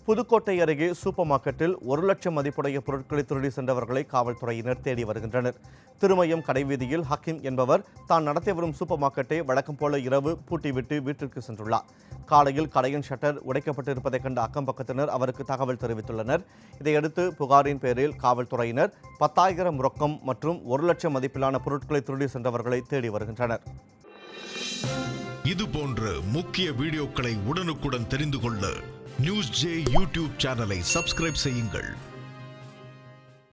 புதுக்கோட்டை அருகே சூப்பர் மார்க்கெட்டில் ஒரு லட்சம் மதிப்புடைய பொருட்களை திருடி சென்றவர்களை காவல்துறையினர் தேடி வருகின்றனர் திருமயம் கடைவீதியில் ஹக்கீம் என்பவர் தான் நடத்தி வரும் சூப்பர் மார்க்கெட்டை வழக்கம் போல இரவு பூட்டிவிட்டு வீட்டிற்கு சென்றுள்ளார் காலையில் கடையின் ஷட்டர் உடைக்கப்பட்டிருப்பதைக் கண்ட அக்கம் பக்கத்தினர் அவருக்கு தகவல் தெரிவித்துள்ளனர் இதையடுத்து புகாரின் பேரில் காவல்துறையினர் பத்தாயிரம் ரொக்கம் மற்றும் ஒரு லட்சம் மதிப்பிலான பொருட்களை திருடி சென்றவர்களை தேடி வருகின்றனர் இது போன்ற முக்கிய வீடியோக்களை உடனுக்குடன் தெரிந்து கொள்ள நியூஸ் ஜே யூடியூப் சேனலை சப்ஸ்கிரைப் செய்யுங்கள்